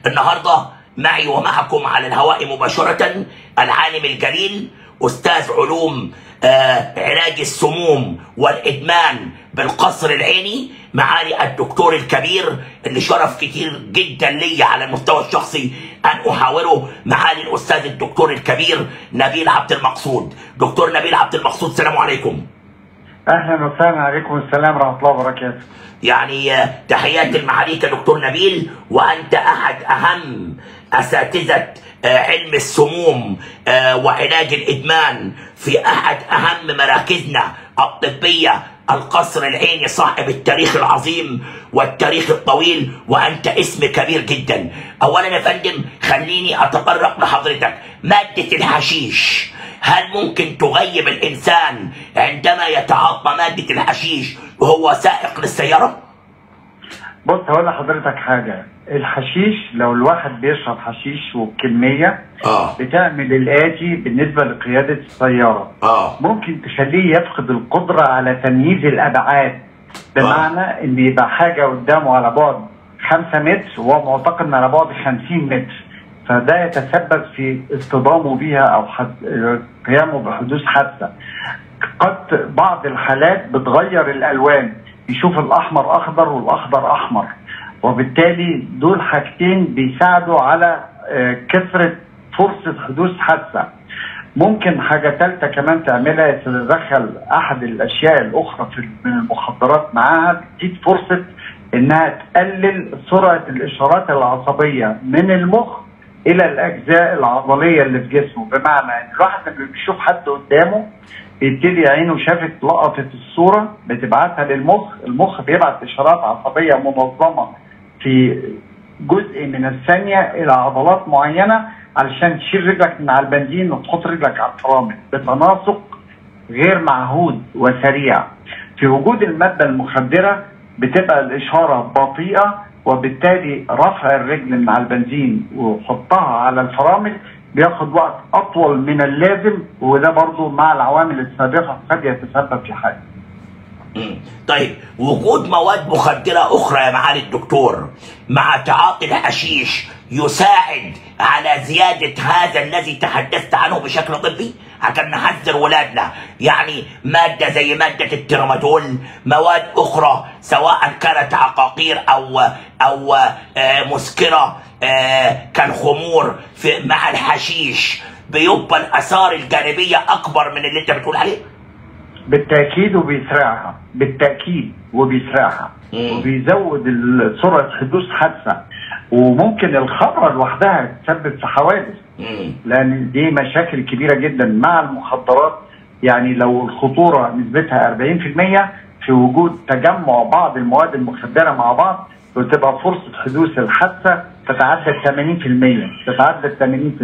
النهارده معي ومعكم على الهواء مباشرة العالم الجليل أستاذ علوم آه، علاج السموم والإدمان بالقصر العيني معالي الدكتور الكبير اللي شرف كتير جدا لي على المستوى الشخصي أن أحاوره معالي الأستاذ الدكتور الكبير نبيل عبد المقصود دكتور نبيل عبد المقصود السلام عليكم اهلا وسهلا عليكم السلام ورحمه الله وبركاته يعني آه، تحياتي المعاليك يا دكتور نبيل وانت احد اهم اساتذه آه، علم السموم آه، وعلاج الادمان في احد اهم مراكزنا الطبيه القصر العيني صاحب التاريخ العظيم والتاريخ الطويل وانت اسم كبير جدا اولا يا فندم خليني اتطرق لحضرتك ماده الحشيش هل ممكن تغيب الانسان عندما يتعاطى ماده الحشيش وهو سائق للسياره بص هقول لحضرتك حاجه الحشيش لو الواحد بيشرب حشيش وبكميه اه بتعمل الاتي بالنسبه لقياده السياره اه ممكن تخليه يفقد القدره على تمييز الابعاد بمعنى ان يبقى حاجه قدامه على بعد 5 متر وهو معتقد ان على بعد 50 متر فده يتسبب في اصطدامه بها او حد... قيامه بحدوث حادثه قد بعض الحالات بتغير الالوان يشوف الاحمر اخضر والاخضر احمر وبالتالي دول حاجتين بيساعدوا على آه، كثره فرصه حدوث حادثه ممكن حاجه ثالثه كمان تعملها تتدخل احد الاشياء الاخرى في من المخدرات معاها تديك فرصه انها تقلل سرعه الاشارات العصبيه من المخ الى الاجزاء العضليه اللي في جسمه بمعنى ان الواحد لما بيشوف حد قدامه بيبتدي عينه شافت لقطه الصوره بتبعتها للمخ المخ بيبعت اشارات عصبيه منظمه في جزء من الثانيه الى عضلات معينه علشان تشيل رجلك من على البنزين وتحط رجلك على الفرامل بتناسق غير معهود وسريع في وجود الماده المخدره بتبقى الاشاره بطيئه وبالتالي رفع الرجل من على البنزين وحطها على الفرامل بياخد وقت اطول من اللازم وده برضو مع العوامل السابقه قد يتسبب في حاجه مم. طيب وجود مواد مخدرة أخرى يا معالي الدكتور مع تعاطي الحشيش يساعد على زيادة هذا الذي تحدثت عنه بشكل طبي عشان نحذر ولادنا يعني مادة زي مادة الترامادول مواد أخرى سواء كانت عقاقير أو أو آه، مسكرة آه، كالخمور في مع الحشيش بيبقى الآثار الجانبية أكبر من اللي أنت بتقول عليه بالتاكيد وبيسرعها بالتاكيد وبيسرعها مم. وبيزود ال- سرعه حدوث حادثه وممكن الخمره لوحدها تسبب في حوادث مم. لان دي مشاكل كبيره جدا مع المخدرات يعني لو الخطوره نسبتها 40% في وجود تجمع بعض المواد المخدره مع بعض بتبقى فرصه حدوث الحادثه تتعدى 80% تتعدى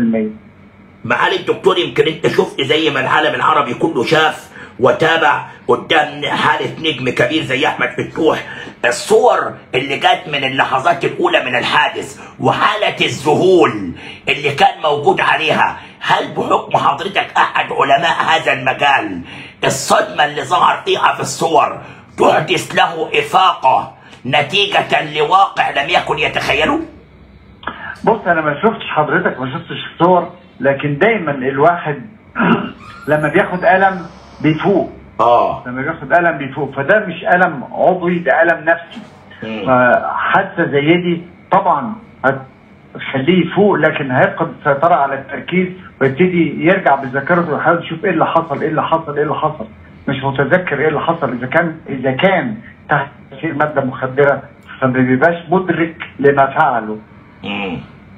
80% معالي الدكتور يمكن انت شفت زي ما العالم العربي كله شاف وتابع قدام حالة نجم كبير زي أحمد فتوح الصور اللي جت من اللحظات الأولى من الحادث وحالة الذهول اللي كان موجود عليها هل بحكم حضرتك أحد علماء هذا المجال الصدمة اللي ظهر فيها في الصور تحدث له إفاقة نتيجة لواقع لم يكن يتخيله؟ بص انا ما شفتش حضرتك ما شفتش الصور لكن دايما الواحد لما بياخد قلم بيفوق آه لما بياخد قلم بيفوق فده مش قلم عضوي ده قلم نفسي مم. فحادثه زي دي طبعا هتخليه يفوق لكن هيفقد السيطره على التركيز ويبتدي يرجع بذاكرته ويحاول يشوف ايه اللي حصل ايه اللي حصل ايه اللي حصل مش متذكر ايه اللي حصل اذا كان اذا كان تحت تاثير ماده مخدره فما بيبقاش مدرك لما فعله مم.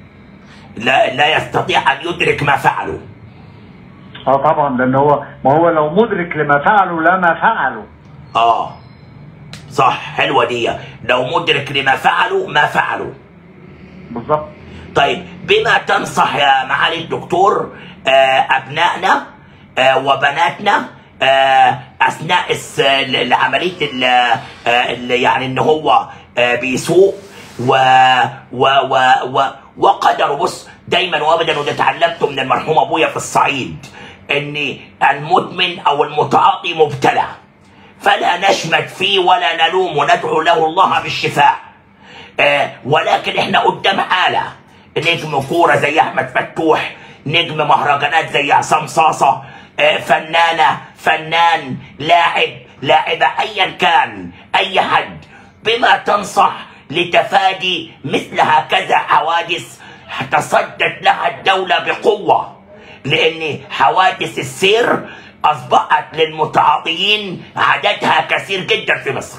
لا لا يستطيع ان يدرك ما فعله اه طبعا لان هو ما هو لو مدرك لما فعله لما فعله اه صح حلوه دي لو مدرك لما فعلوا ما فعلوا بالظبط طيب بما تنصح يا معالي الدكتور آه ابنائنا آه وبناتنا آه اثناء الس- ال- عمليه ال- آه ال- يعني ان هو آه بيسوق و و و و وقدره بص دايما وابدا وده اتعلمته من المرحوم ابويا في الصعيد ان المدمن او المتعاطي مبتلى فلا نشمت فيه ولا نلوم وندعو له الله بالشفاء آه ولكن احنا قدام حاله نجم كوره زي احمد فتوح نجم مهرجانات زي عصام صاصه آه، فنانه فنان لاعب لاعبه ايا كان اي حد بما تنصح لتفادي مثل هكذا حوادث تصدت لها الدوله بقوه لان حوادث السير اصبحت للمتعاطيين عددها كثير جدا في مصر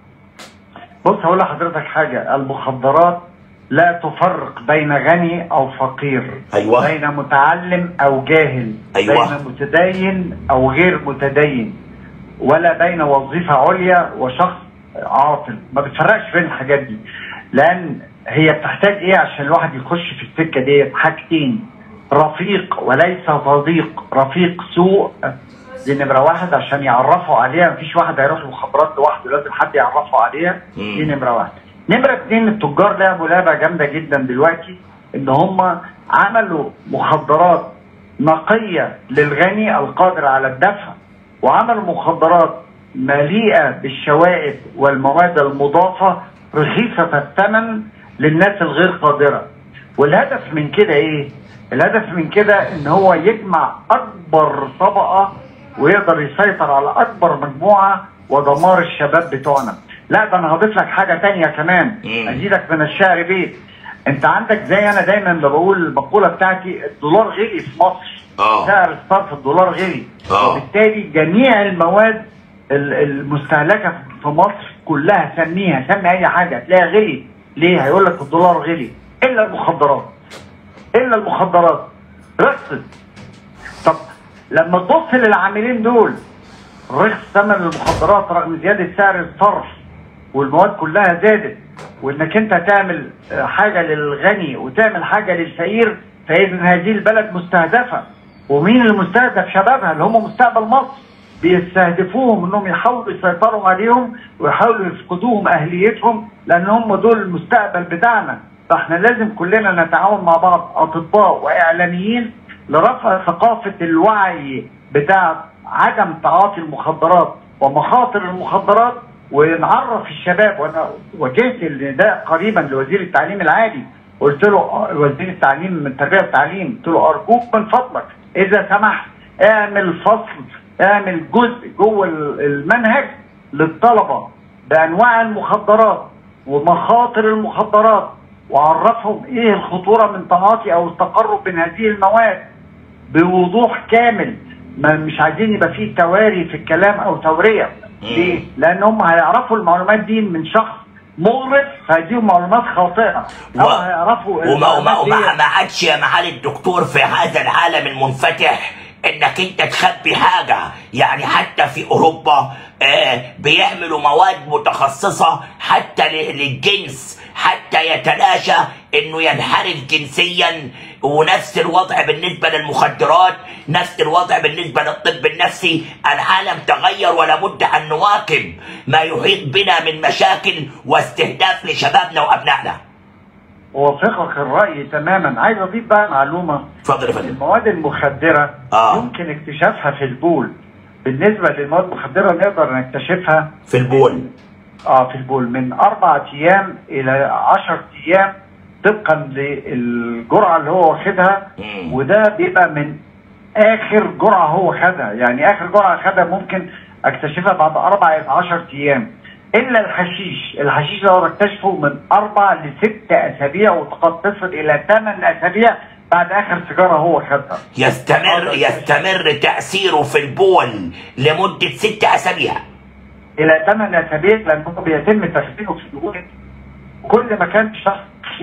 بص هقول لحضرتك حاجة المخدرات لا تفرق بين غني أو فقير أيوة. بين متعلم أو جاهل أيوة. بين متدين أو غير متدين ولا بين وظيفة عليا وشخص عاطل ما بتفرقش بين الحاجات دي لأن هي بتحتاج إيه عشان الواحد يخش في السكة دي حاجتين رفيق وليس صديق رفيق سوء دي نمرة واحد عشان يعرفوا عليها مفيش واحد هيروح المخابرات لوحده لازم حد يعرفه عليها مم. دي نمرة واحد نمرة اتنين التجار لعبوا لعبة جامدة جدا دلوقتي ان هم عملوا مخدرات نقية للغني القادر على الدفع وعملوا مخدرات مليئة بالشوائب والمواد المضافة رخيصة الثمن للناس الغير قادرة والهدف من كده ايه؟ الهدف من كده ان هو يجمع اكبر طبقة ويقدر يسيطر على اكبر مجموعة ودمار الشباب بتوعنا لا ده انا هضيف لك حاجة تانية كمان مم. ازيدك من الشعر بيت انت عندك زي انا دايما اللي بقول المقولة بتاعتي الدولار غلي في مصر آه. سعر الصرف الدولار غلي آه. وبالتالي جميع المواد ال- المستهلكة في مصر كلها سميها سمي اي حاجة تلاقيها غلي ليه هيقول لك الدولار غلي الا المخدرات الا المخدرات رخصت طب لما تبص للعاملين دول رخص ثمن المخدرات رغم زياده سعر الصرف والمواد كلها زادت وانك انت تعمل آه، حاجه للغني وتعمل حاجه للفقير فاذا هذه البلد مستهدفه ومين المستهدف شبابها اللي هم مستقبل مصر بيستهدفوهم انهم يحاولوا يسيطروا عليهم ويحاولوا يفقدوهم اهليتهم لان هم دول المستقبل بتاعنا فاحنا لازم كلنا نتعاون مع بعض اطباء واعلاميين لرفع ثقافه الوعي بتاع عدم تعاطي المخدرات ومخاطر المخدرات ونعرف الشباب وانا وجهت النداء قريبا لوزير التعليم العالي قلت له آه، وزير التعليم من التربيه والتعليم قلت له ارجوك من فضلك اذا سمحت اعمل فصل اعمل جزء جوه ال- المنهج للطلبه بانواع المخدرات ومخاطر المخدرات وعرفهم ايه الخطوره من تعاطي او التقرب من هذه المواد بوضوح كامل ما مش عايزين يبقى فيه تواري في الكلام او توريه ليه؟ لان هم هيعرفوا المعلومات دي من شخص مغرض فهديهم معلومات خاطئه او هيعرفوا وما وما المعلومات وما دي- ما عادش يا معالي الدكتور في هذا العالم المنفتح انك انت تخبي حاجه يعني حتى في اوروبا آه بيعملوا مواد متخصصه حتى ل- للجنس حتى يتلاشى انه ينحرف جنسيا ونفس الوضع بالنسبه للمخدرات نفس الوضع بالنسبه للطب النفسي العالم تغير ولا بد ان نواكب ما يحيط بنا من مشاكل واستهداف لشبابنا وابنائنا اوافقك الراي تماما عايز اضيف بقى معلومه اتفضل يا فندم المواد المخدره آه. يمكن اكتشافها في البول بالنسبه للمواد المخدره نقدر نكتشفها في البول اه في البول من اربع ايام الى عشر ايام طبقا للجرعه اللي هو واخدها مم. وده بيبقى من اخر جرعه هو خدها يعني اخر جرعه خدها ممكن اكتشفها بعد اربع الى 10 ايام الا الحشيش الحشيش ده بكتشفه من اربع لست اسابيع وقد تصل الى ثمان اسابيع بعد اخر سيجاره هو خدها يستمر يستمر تأثيره في البول لمدة ست أسابيع الى ثمان اسابيع لان هو بيتم تخزينه في الوقت كل ما كان الشخص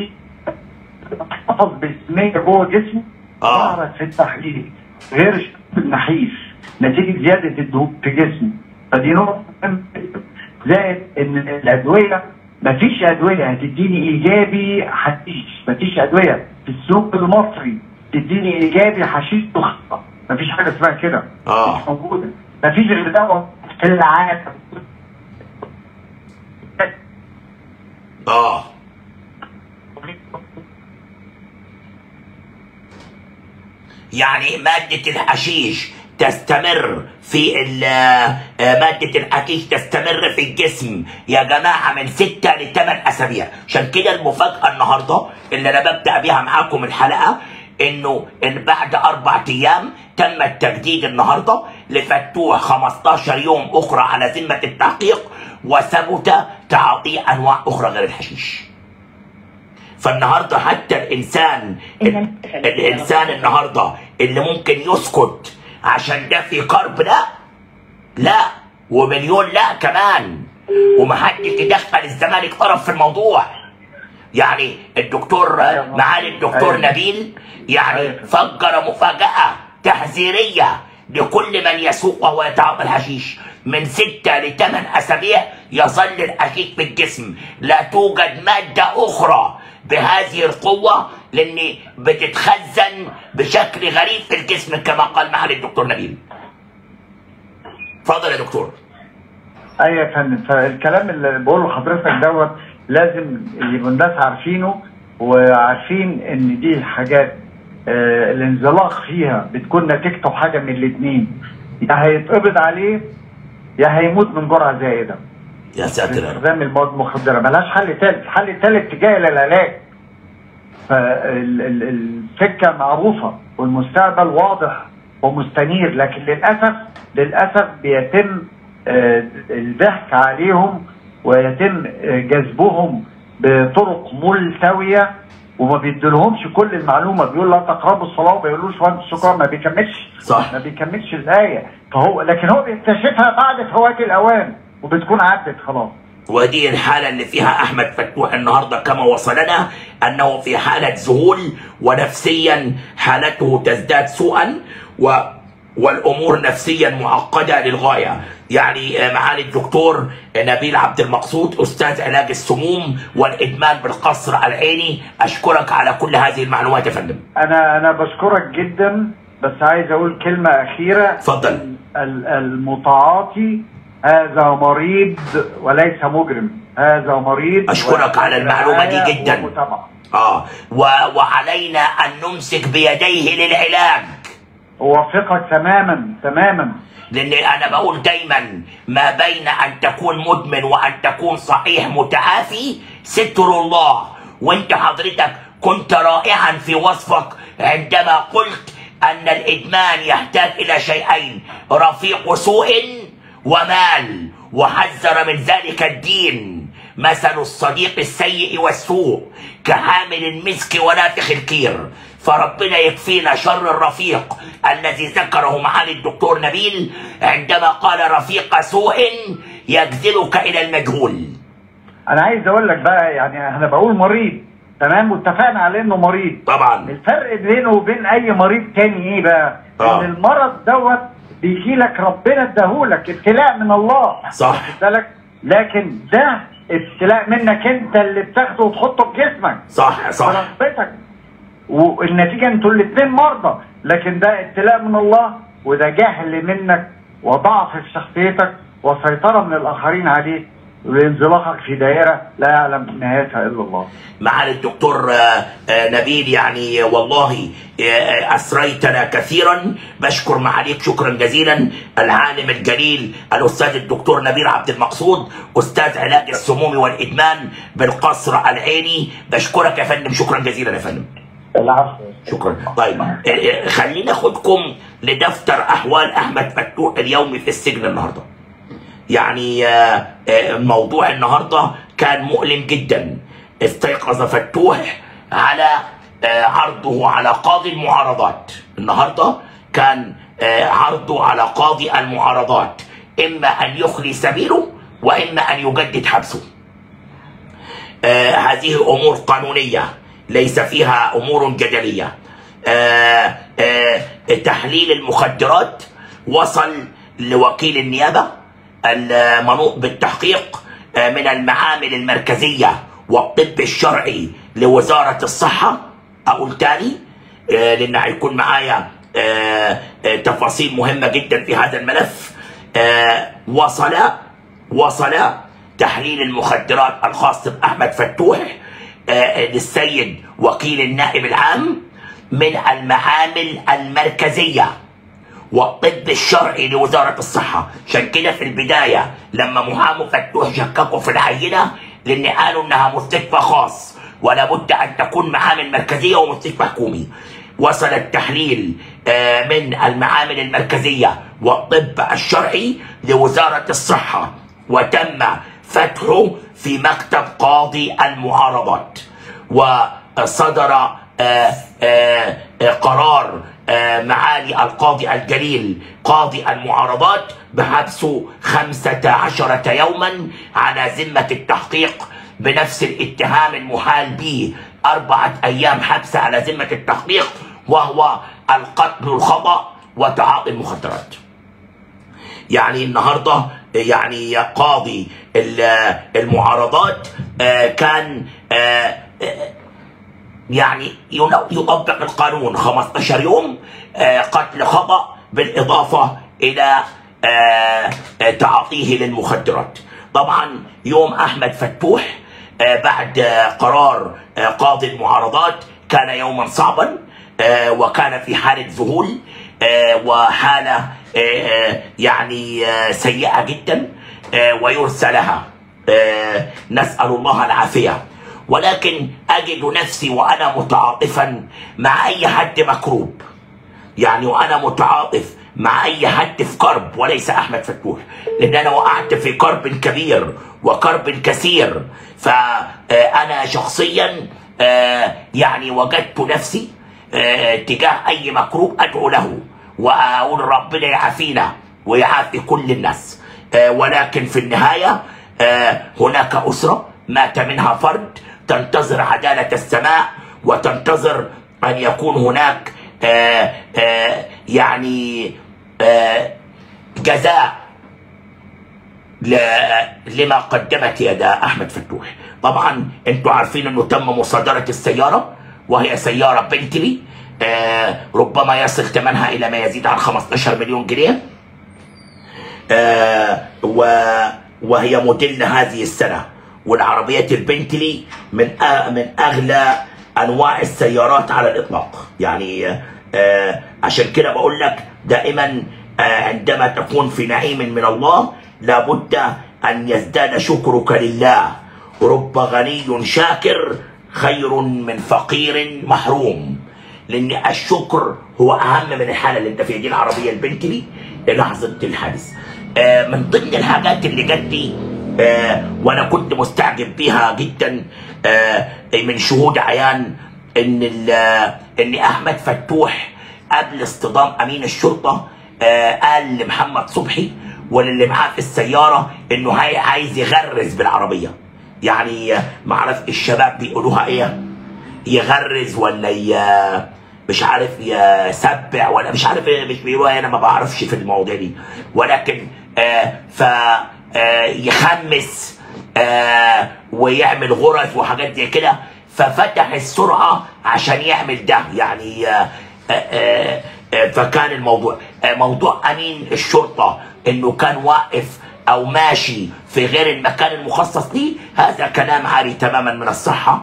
محتفظ بالكميه جوه جسمه آه. ظهرت في التحليل غير الشخص النحيف نتيجه زياده الدهون في جسمه فدي نقطه مهمة. زائد ان الادويه مفيش ادويه هتديني ايجابي حشيش مفيش ادويه في السوق المصري تديني ايجابي حشيش تخطى مفيش حاجه اسمها كده آه. مش موجوده مفيش غير دواء في العالم آه يعني مادة الحشيش تستمر في ال- آه، مادة الحشيش تستمر في الجسم يا جماعة من ستة لثمان أسابيع عشان كده المفاجأة النهاردة اللي أنا ببدأ بيها معاكم الحلقة إنه إن بعد أربع أيام تم التجديد النهاردة لفتوح 15 يوم أخرى على ذمة التحقيق وثبت تعاطي أنواع أخرى غير الحشيش فالنهارده حتى الانسان إن- الانسان النهارده اللي ممكن يسكت عشان ده في كرب لا لا ومليون لا كمان ومحدش يدخل الزمالك طرف في الموضوع يعني الدكتور أيوة. معالي الدكتور أيوة. نبيل يعني أيوة. فجر مفاجأة تحذيرية لكل من يسوق وهو يتعاطى الحشيش من ستة لثمان أسابيع يظل الحشيش في الجسم لا توجد مادة أخرى بهذه القوة لأن بتتخزن بشكل غريب في الجسم كما قال معالي الدكتور نبيل اتفضل يا دكتور ايوه يا فندم فالكلام اللي بقوله لحضرتك دوت لازم يبقى الناس عارفينه وعارفين ان دي حاجات آه الانزلاق فيها بتكون نتيجته حاجه من الاثنين يا هيتقبض عليه يا هيموت من جرعه زائده يا ساتر يا رب استخدام المواد المخدره ملهاش حل ثالث الحل الثالث اتجاه الى العلاج فالسكه معروفه والمستقبل واضح ومستنير لكن للاسف للاسف بيتم آه، الضحك عليهم ويتم آه، جذبهم بطرق ملتويه وما بيديلهمش كل المعلومه بيقول لا تقربوا الصلاه وما بيقولوش وانتم السكر ما بيكملش صح. ما بيكملش الايه فهو لكن هو بيكتشفها بعد فوات الاوان وبتكون عدت خلاص ودي الحالة اللي فيها أحمد فتوح النهاردة كما وصلنا أنه في حالة ذهول ونفسيا حالته تزداد سوءا و والأمور نفسيا معقدة للغاية يعني آه، معالي الدكتور نبيل عبد المقصود أستاذ علاج السموم والإدمان بالقصر العيني أشكرك على كل هذه المعلومات يا فندم انا انا بشكرك جدا بس عايز اقول كلمه اخيره اتفضل. ال- المتعاطي هذا مريض وليس مجرم هذا مريض أشكرك على المعلومة دي ورعاية جداً. ومتابعة. آه و... وعلينا أن نمسك بيديه للعلاج اوافقك تماما تماما لان انا بقول دايما ما بين ان تكون مدمن وان تكون صحيح متعافي ستر الله وانت حضرتك كنت رائعا في وصفك عندما قلت ان الادمان يحتاج الى شيئين رفيق سوء ومال وحذر من ذلك الدين مثل الصديق السيء والسوء كحامل المسك ونافخ الكير فربنا يكفينا شر الرفيق الذي ذكره معالي الدكتور نبيل عندما قال رفيق سوء يجذلك الى المجهول انا عايز اقول لك بقى يعني انا بقول مريض تمام واتفقنا على انه مريض طبعا الفرق بينه وبين اي مريض تاني ايه بقى؟ آه. ان المرض دوت بيجي لك ربنا اداهولك ابتلاء من الله صح. واخد بالك؟ لكن ده ابتلاء منك انت اللي بتاخده وتحطه في جسمك صح صح برغبتك والنتيجه انتوا الاثنين مرضى لكن ده ابتلاء من الله وده جهل منك وضعف في شخصيتك وسيطره من الاخرين عليك وانزلاقك في دائره لا يعلم نهايتها الا الله معالي الدكتور آه، آه، نبيل يعني والله آه، أسريتنا كثيرا بشكر معاليك شكرا جزيلا العالم الجليل الأستاذ الدكتور نبيل عبد المقصود أستاذ علاج السموم والإدمان بالقصر العيني بشكرك يا فندم شكرا جزيلا يا فندم العفو شكرا طيب آه، آه، خلينا ناخدكم لدفتر أحوال أحمد فتوح اليومي في السجن النهارده يعني آه، آه، موضوع النهارده كان مؤلم جدا استيقظ فتوح على آه، عرضه على قاضي المعارضات النهارده كان آه، عرضه على قاضي المعارضات اما ان يخلي سبيله واما ان يجدد حبسه آه هذه امور قانونيه ليس فيها امور جدليه آه آه تحليل المخدرات وصل لوكيل النيابه المنوط بالتحقيق آه من المعامل المركزيه والطب الشرعي لوزاره الصحه اقول تاني آه لان هيكون معايا آه آه تفاصيل مهمه جدا في هذا الملف آه وصل وصل تحليل المخدرات الخاص بأحمد فتوح آه، للسيد وكيل النائب العام من المعامل المركزية والطب الشرعي لوزارة الصحة عشان كده في البداية لما محامي فتوح شككوا في العينة لأن قالوا إنها مستشفى خاص ولا بد أن تكون معامل مركزية ومستشفى حكومي وصل التحليل آه، من المعامل المركزية والطب الشرعي لوزارة الصحة وتم فتحه في مكتب قاضي المعارضات وصدر آه، آه، آه، قرار آه، معالي القاضي الجليل قاضي المعارضات بحبسه خمسة عشرة يوما على ذمة التحقيق بنفس الاتهام المحال به أربعة أيام حبس على ذمة التحقيق وهو القتل الخطأ وتعاطي المخدرات يعني النهارده يعني قاضي ال- المعارضات آه، كان آه، آه، يعني ينو- يطبق القانون 15 يوم آه، قتل خطأ بالإضافة إلى آه، آه، تعاطيه للمخدرات طبعا يوم أحمد فتوح آه، بعد آه، قرار آه، قاضي المعارضات كان يوما صعبا آه، وكان في حالة ذهول آه، وحالة آه، آه، يعني آه، سيئة جدا آه، ويرسى لها آه، نسأل الله العافية ولكن أجد نفسي وأنا متعاطفا مع أي حد مكروب يعني وأنا متعاطف مع أي حد في كرب وليس أحمد فتوح لأن أنا وقعت في كرب كبير وكرب كثير فأنا شخصيا آه، يعني وجدت نفسي آه، تجاه أي مكروب أدعو له وأقول ربنا يعافينا ويعافي كل الناس آه، ولكن في النهاية آه، هناك أسرة مات منها فرد تنتظر عدالة السماء وتنتظر أن يكون هناك آه، آه، يعني آه، جزاء ل- لما قدمت يدا احمد فتوح طبعا انتوا عارفين انه تم مصادره السياره وهي سياره بنتلي آه ربما يصل ثمنها الى ما يزيد عن 15 مليون جنيه آه و وهي موديل هذه السنه والعربيه البنتلي من أ- من اغلى انواع السيارات على الاطلاق يعني آه عشان كده بقول لك دائما آه عندما تكون في نعيم من الله لابد ان يزداد شكرك لله رب غني شاكر خير من فقير محروم لان الشكر هو اهم من الحاله اللي انت فيها دي العربيه البنتلي للحظه الحادث آه من ضمن الحاجات اللي جت لي آه وانا كنت مستعجب بيها جدا آه من شهود عيان ان ال- ان احمد فتوح قبل اصطدام امين الشرطه آه قال لمحمد صبحي وللي معاه في السياره انه هاي عايز يغرز بالعربيه يعني آه، معرف الشباب بيقولوها ايه يغرز ولا ي... مش عارف يسبع ولا مش عارف إيه، مش بيقولوها انا ما بعرفش في المواضيع دي ولكن آه ف آه يخمس آه ويعمل غرز وحاجات زي كده ففتح السرعه عشان يعمل ده يعني آه آه آه آه، فكان الموضوع آه موضوع امين الشرطه انه كان واقف او ماشي في غير المكان المخصص ليه هذا كلام عاري تماما من الصحه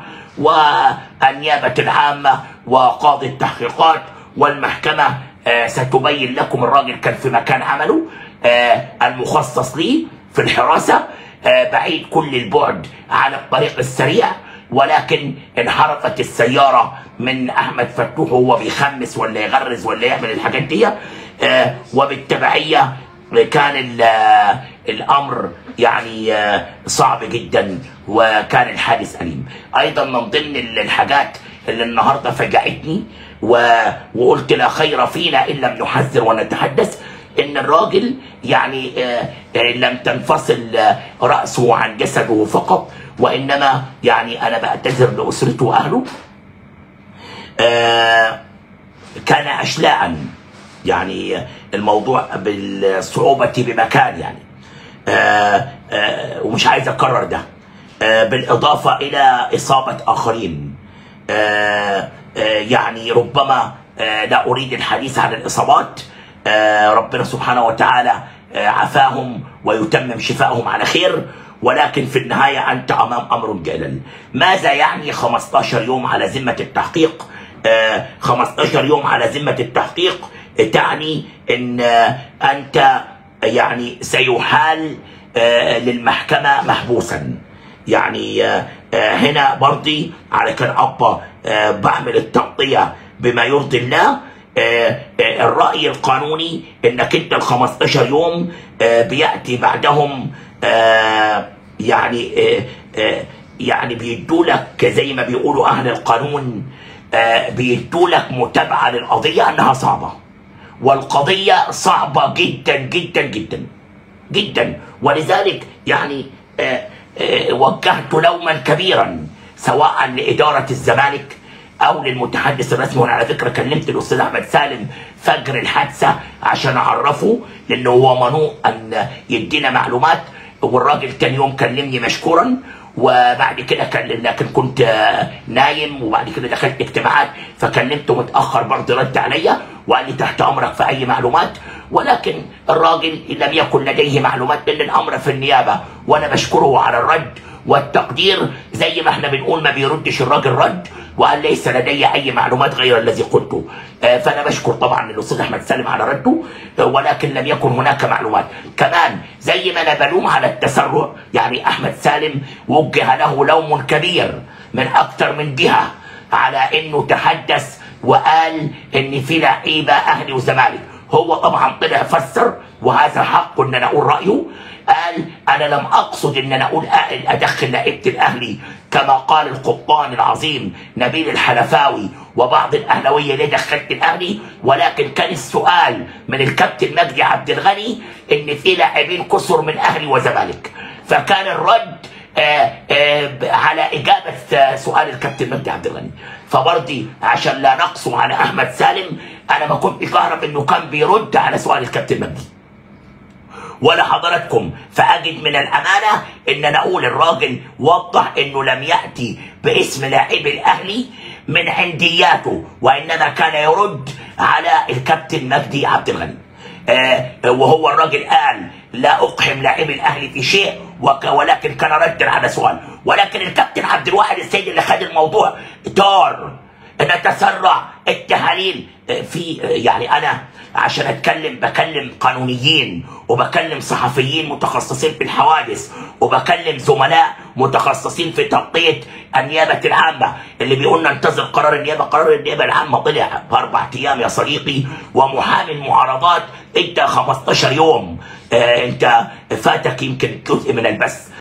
والنيابه العامه وقاضي التحقيقات والمحكمه آه، ستبين لكم الراجل كان في مكان عمله آه، المخصص ليه في الحراسه آه، بعيد كل البعد عن الطريق السريع ولكن انحرفت السياره من احمد فتوح وهو بيخمس ولا يغرز ولا يعمل الحاجات دي آه، وبالتبعيه كان ال- الامر يعني آه، صعب جدا وكان الحادث اليم ايضا من ضمن ال- الحاجات اللي النهارده فجعتني و- وقلت لا خير فينا ان لم نحذر ونتحدث ان الراجل يعني آه، آه، لم تنفصل آه، راسه عن جسده فقط وانما يعني انا بعتذر لاسرته واهله آه، كان اشلاء يعني الموضوع بالصعوبة بمكان يعني آه، آه، ومش عايز أكرر ده آه، بالإضافة إلى إصابة آخرين آه، آه، يعني ربما آه، لا أريد الحديث عن الإصابات آه، ربنا سبحانه وتعالى آه، عافاهم ويتمم شفائهم على خير ولكن في النهاية أنت أمام أمر جلل ماذا يعني 15 يوم على ذمة التحقيق آه، 15 يوم على ذمة التحقيق تعني ان آه، انت يعني سيحال آه، للمحكمه محبوسا يعني آه، آه، هنا برضي على كان ابا آه، بعمل التغطيه بما يرضي الله آه، آه، الراي القانوني انك انت ال 15 يوم آه، بياتي بعدهم آه، يعني آه، آه، يعني بيدوا لك زي ما بيقولوا اهل القانون آه، بيدوا لك متابعه للقضيه انها صعبه والقضيه صعبه جدا جدا جدا جدا ولذلك يعني آه، آه، وجهت لوما كبيرا سواء لاداره الزمالك او للمتحدث الرسمي وانا على فكره كلمت الاستاذ احمد سالم فجر الحادثه عشان اعرفه لانه هو منوط ان يدينا معلومات والراجل تاني يوم كلمني مشكورا وبعد كده كان لكن كنت آه، نايم وبعد كده دخلت اجتماعات فكلمته متاخر برضه رد عليا وقال لي تحت امرك في اي معلومات ولكن الراجل لم يكن لديه معلومات لان الامر في النيابه وانا بشكره على الرد والتقدير زي ما احنا بنقول ما بيردش الراجل رد وقال ليس لدي اي معلومات غير الذي قلته آه، فانا بشكر طبعا الاستاذ احمد سالم على رده آه، ولكن لم يكن هناك معلومات كمان زي ما انا بلوم على التسرع يعني احمد سالم وجه له لوم كبير من اكثر من جهه على انه تحدث وقال ان في لعيبه اهلي وزمالك هو طبعا طلع فسر وهذا حق ان انا اقول رايه قال انا لم اقصد ان انا اقول أ- ادخل لعيبه الاهلي كما قال القبطان العظيم نبيل الحلفاوي وبعض الاهلاويه ليه دخلت الاهلي ولكن كان السؤال من الكابتن مجدي عبد الغني ان في لاعبين كسر من اهلي وزمالك فكان الرد آه، آه، ب- على إجابة آه، سؤال الكابتن مجدي عبد الغني فبرضي عشان لا نقص على أحمد سالم أنا ما كنتش أعرف إنه كان بيرد على سؤال الكابتن مجدي ولا حضراتكم فأجد من الأمانة إن أنا أقول الراجل وضح إنه لم يأتي باسم لاعب الأهلي من عندياته وإنما كان يرد على الكابتن مجدي عبد الغني آه وهو الراجل قال لا أقحم لاعب الأهلي في شيء وك ولكن كان ردا على سؤال ولكن الكابتن عبد الواحد السيد اللي خد الموضوع دار نتسرع التهاليل في يعني انا عشان اتكلم بكلم قانونيين وبكلم صحفيين متخصصين في الحوادث وبكلم زملاء متخصصين في تغطيه النيابه العامه اللي بيقول ننتظر قرار النيابه قرار النيابه العامه طلع باربع ايام يا صديقي ومحامي المعارضات انت 15 يوم آه انت فاتك يمكن جزء من البث